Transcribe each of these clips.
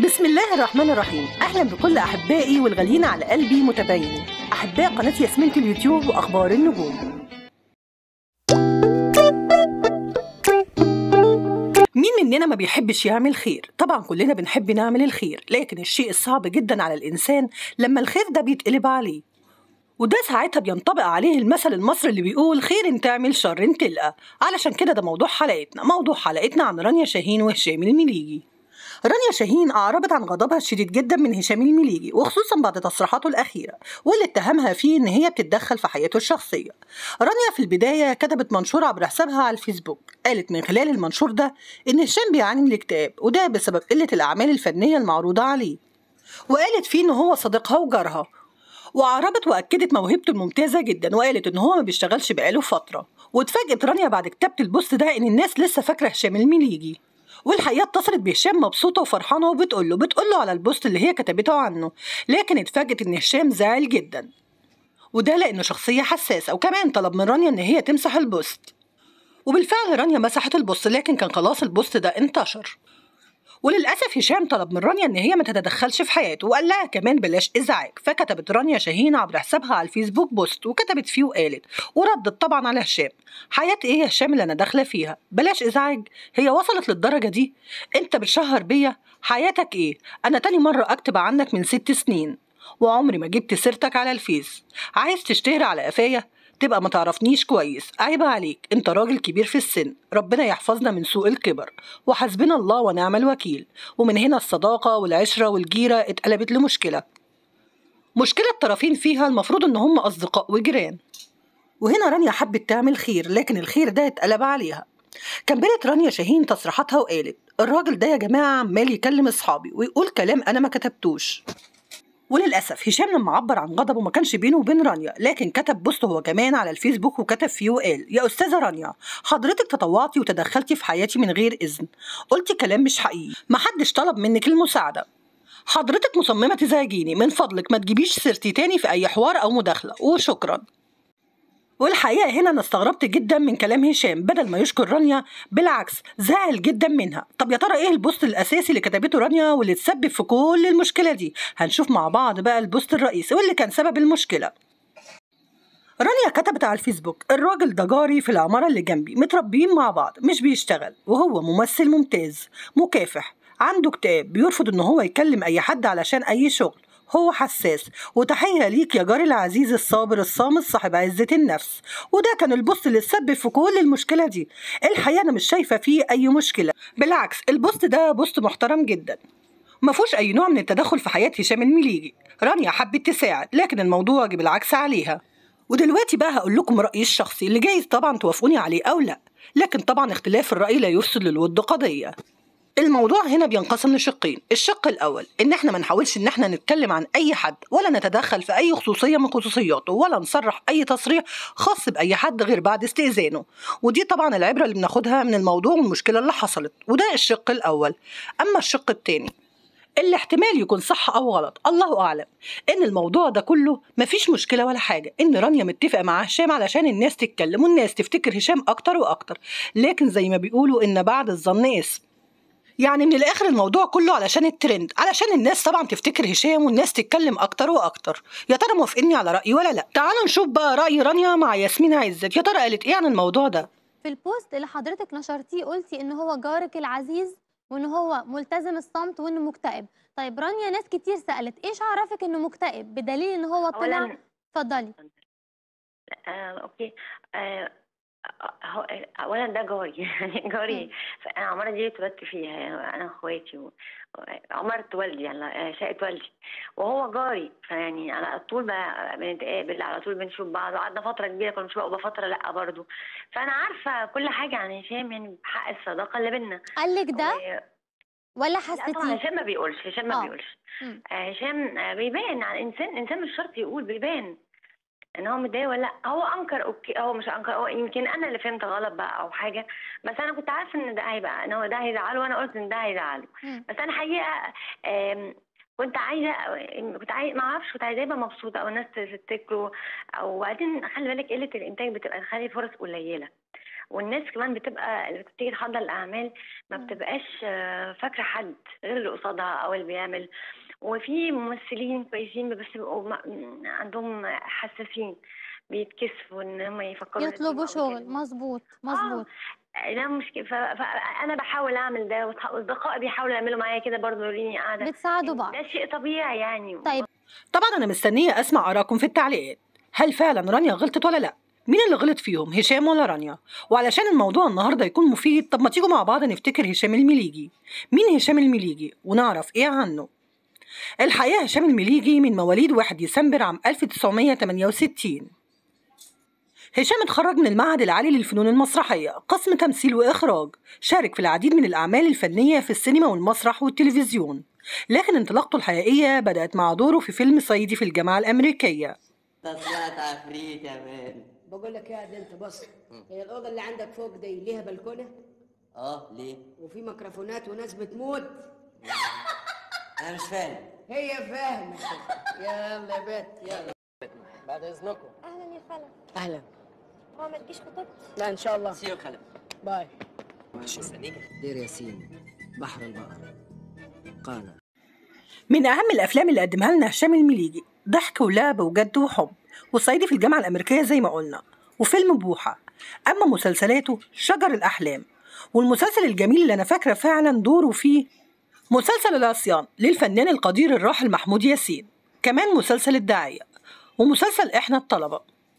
بسم الله الرحمن الرحيم اهلا بكل احبائي والغاليين على قلبي متباينين احباء قناه ياسمين اليوتيوب واخبار النجوم مين مننا ما بيحبش يعمل خير طبعا كلنا بنحب نعمل الخير لكن الشيء الصعب جدا على الانسان لما الخير ده بيتقلب عليه وده ساعتها بينطبق عليه المثل المصري اللي بيقول خير تعمل شر تلقى علشان كده ده موضوع حلقتنا موضوع حلقتنا عن رانيا شاهين وهشام المليجي رانيا شاهين أعربت عن غضبها الشديد جدا من هشام المليجي وخصوصا بعد تصريحاته الأخيرة واللي اتهمها فيه إن هي بتتدخل في حياته الشخصية رانيا في البداية كتبت منشور عبر حسابها على الفيسبوك قالت من خلال المنشور ده إن هشام بيعاني من الاكتئاب وده بسبب قلة الأعمال الفنية المعروضة عليه وقالت فيه إن هو صديقها وجارها وأعربت وأكدت موهبته الممتازة جدا وقالت إن هو ما بيشتغلش بقاله فترة واتفاجئت رانيا بعد كتابة البوست ده إن الناس لسه فاكرة هشام المليجي والحقيقه اتصلت بهشام مبسوطه وفرحانه وبتقول له بتقول له على البوست اللي هي كتبته عنه لكن اتفاجئت ان هشام زعل جدا وده لانه شخصيه حساسه وكمان طلب من رانيا ان هي تمسح البوست وبالفعل رانيا مسحت البوست لكن كان خلاص البوست ده انتشر وللأسف هشام طلب من رانيا إن هي ما تتدخلش في حياته وقال لها كمان بلاش إزعاج فكتبت رانيا شاهين عبر حسابها على الفيسبوك بوست وكتبت فيه وقالت وردت طبعا على هشام حياة إيه يا هشام اللي أنا داخلة فيها بلاش إزعاج هي وصلت للدرجة دي أنت بتشهر بيا حياتك إيه أنا تاني مرة أكتب عنك من ست سنين وعمري ما جبت سيرتك على الفيس عايز تشتهر على قفايا تبقى ما تعرفنيش كويس عيب عليك انت راجل كبير في السن ربنا يحفظنا من سوء الكبر وحسبنا الله ونعم الوكيل ومن هنا الصداقة والعشرة والجيرة اتقلبت لمشكلة مشكلة الطرفين فيها المفروض ان هم أصدقاء وجيران وهنا رانيا حبت تعمل خير لكن الخير ده اتقلب عليها كملت رانيا شاهين تصريحاتها وقالت الراجل ده يا جماعة عمال يكلم أصحابي ويقول كلام أنا ما كتبتوش وللأسف هشام لما عبر عن غضبه ما كانش بينه وبين رانيا لكن كتب بوست هو كمان على الفيسبوك وكتب فيه وقال يا أستاذة رانيا حضرتك تطوعتي وتدخلتي في حياتي من غير إذن قلتي كلام مش حقيقي محدش طلب منك المساعدة حضرتك مصممة تزعجيني من فضلك ما تجيبيش سيرتي تاني في أي حوار أو مداخلة وشكرا والحقيقة هنا أنا استغربت جدا من كلام هشام بدل ما يشكر رانيا بالعكس زعل جدا منها طب يا ترى إيه البوست الأساسي اللي كتبته رانيا واللي تسبب في كل المشكلة دي هنشوف مع بعض بقى البوست الرئيسي واللي كان سبب المشكلة رانيا كتبت على الفيسبوك الراجل ده جاري في العمارة اللي جنبي متربيين مع بعض مش بيشتغل وهو ممثل ممتاز مكافح عنده كتاب بيرفض ان هو يكلم اي حد علشان اي شغل هو حساس وتحية ليك يا جاري العزيز الصابر الصامت صاحب عزة النفس وده كان البوست اللي تسبب في كل المشكلة دي الحقيقة أنا مش شايفة فيه أي مشكلة بالعكس البوست ده بوست محترم جدا ما فيهوش أي نوع من التدخل في حياة هشام المليجي رانيا حبت تساعد لكن الموضوع جه بالعكس عليها ودلوقتي بقى هقول لكم رأيي الشخصي اللي جايز طبعا توافقوني عليه أو لا لكن طبعا اختلاف الرأي لا يفسد للود قضية الموضوع هنا بينقسم لشقين الشق الاول ان احنا ما نحاولش ان احنا نتكلم عن اي حد ولا نتدخل في اي خصوصيه من خصوصياته ولا نصرح اي تصريح خاص باي حد غير بعد استئذانه ودي طبعا العبره اللي بناخدها من الموضوع والمشكله اللي حصلت وده الشق الاول اما الشق الثاني اللي احتمال يكون صح او غلط الله اعلم ان الموضوع ده كله مفيش مشكله ولا حاجه ان رانيا متفقه مع هشام علشان الناس تتكلم والناس تفتكر هشام اكتر واكتر لكن زي ما بيقولوا ان بعد الظن اسم يعني من الاخر الموضوع كله علشان الترند علشان الناس طبعا تفتكر هشام والناس تتكلم اكتر واكتر يا ترى موافقني على رايي ولا لا تعالوا نشوف بقى راي رانيا مع ياسمين عزت يا ترى قالت ايه عن الموضوع ده في البوست اللي حضرتك نشرتيه قلتي ان هو جارك العزيز وان هو ملتزم الصمت وانه مكتئب طيب رانيا ناس كتير سالت ايش عرفك انه مكتئب بدليل ان هو طلع أولاً- اتفضلي آه، اوكي آه، هو- اولا ده جاري يعني جاري فانا العماره دي اتولدت فيها يعني انا اخواتي و- عمارة والدي يعني آه، شقة والدي وهو جاري فيعني على طول بقى بنتقابل على طول بنشوف بعض وقعدنا فترة كبيرة كنا بنشوف بعض فترة لا برضه فأنا عارفة كل حاجة عن هشام يعني بحق الصداقة اللي بينا قال لك ده و- ولا لا طبعا حسيتيه هشام ما بيقولش هشام ما آه. بيقولش مم. آه، هشام آه، بيبان على الانسان انسان مش شرط يقول بيبان ان هو متضايق ولا لا هو انكر اوكي هو مش انكر هو يمكن انا اللي فهمت غلط بقى او حاجه بس انا كنت عارفه ان ده هيبقى ان هو ده هيزعله وانا قلت ان ده هيزعله مم. بس انا حقيقه آم، كنت عايزه كنت عايزه ما اعرفش كنت عايزاه يبقى مبسوط او الناس تفتكره او وبعدين خلي بالك قله الانتاج بتبقى تخلي فرص قليله والناس كمان بتبقى اللي بتيجي تحضر الاعمال ما مم. بتبقاش آه، فاكره حد غير اللي قصادها او اللي بيعمل وفي ممثلين كويسين بس بيبقوا م- عندهم حساسين بيتكسفوا ان هم يفكروا إن يطلبوا هم شغل بيكلموا. مظبوط مظبوط لا مشكلة ف- فأنا بحاول أعمل ده وأصح- وأصدقائي بيحاولوا يعملوا معايا كده برضه ليني قاعدة بتساعدوا بعض ده شيء طبيعي يعني طيب طبعا أنا مستنية أسمع آراءكم في التعليقات هل فعلا رانيا غلطت ولا لأ؟ مين اللي غلط فيهم هشام ولا رانيا؟ وعلشان الموضوع النهارده يكون مفيد طب ما تيجوا مع بعض نفتكر هشام المليجي مين هشام المليجي ونعرف ايه عنه الحقيقة هشام المليجي من مواليد 1 ديسمبر عام 1968 هشام اتخرج من المعهد العالي للفنون المسرحية قسم تمثيل وإخراج شارك في العديد من الأعمال الفنية في السينما والمسرح والتلفزيون لكن انطلاقته الحقيقية بدأت مع دوره في فيلم صعيدي في الجامعة الأمريكية طلعت عفريت يا مان بقول لك يا دي انت بص هي الاوضه اللي عندك فوق دي ليها بلكونه اه ليه؟ وفي ميكروفونات وناس بتموت انا مش فاهم هي فاهمه يلا يا بت يلا بعد اذنكم اهلا يا خالد اهلا هو ما تجيش خطوبتي لا ان شاء الله سيو خلف باي مستنيك دير ياسين بحر البقر قانا من أهم الأفلام اللي قدمها لنا هشام المليجي ضحك ولعب وجد وحب وصعيدي في الجامعة الأمريكية زي ما قلنا وفيلم بوحة أما مسلسلاته شجر الأحلام والمسلسل الجميل اللي أنا فاكرة فعلا دوره فيه مسلسل العصيان للفنان القدير الراحل محمود ياسين كمان مسلسل الداعية ومسلسل إحنا الطلبة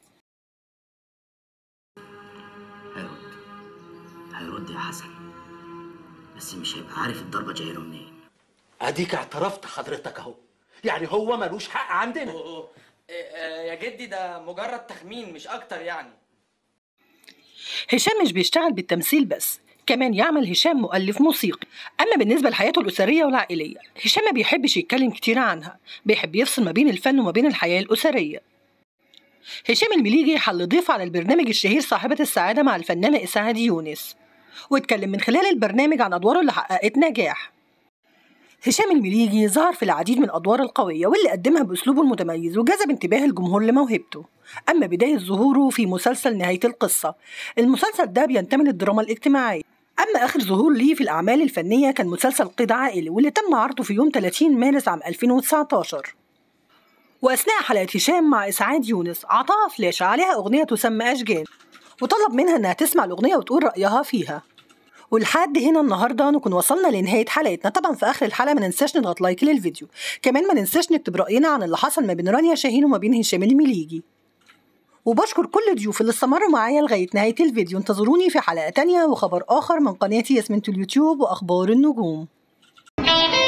هيرد هيرد يا حسن بس مش هيبقى عارف الضربة جاية له منين اديك اعترفت حضرتك اهو يعني هو ملوش حق عندنا يا جدي ده مجرد تخمين مش اكتر يعني هشام مش بيشتغل بالتمثيل بس كمان يعمل هشام مؤلف موسيقي أما بالنسبة لحياته الأسرية والعائلية هشام ما بيحبش يتكلم كتير عنها بيحب يفصل ما بين الفن وما بين الحياة الأسرية هشام المليجي حل ضيف على البرنامج الشهير صاحبة السعادة مع الفنانة إسعاد يونس واتكلم من خلال البرنامج عن أدواره اللي حققت نجاح هشام المليجي ظهر في العديد من الأدوار القوية واللي قدمها بأسلوبه المتميز وجذب انتباه الجمهور لموهبته أما بداية ظهوره في مسلسل نهاية القصة المسلسل ده بينتمي للدراما الاجتماعية أما آخر ظهور ليه في الأعمال الفنية كان مسلسل قيد عائلي واللي تم عرضه في يوم 30 مارس عام 2019 وأثناء حلقة هشام مع إسعاد يونس عطاها فلاشة عليها أغنية تسمى أشجان وطلب منها إنها تسمع الأغنية وتقول رأيها فيها ولحد هنا النهارده نكون وصلنا لنهايه حلقتنا طبعا في اخر الحلقه ما ننساش نضغط لايك للفيديو كمان ما ننساش نكتب راينا عن اللي حصل ما بين رانيا شاهين وما بين هشام المليجي وبشكر كل ضيوف اللي استمروا معايا لغايه نهايه الفيديو انتظروني في حلقه تانية وخبر اخر من قناتي ياسمين اليوتيوب واخبار النجوم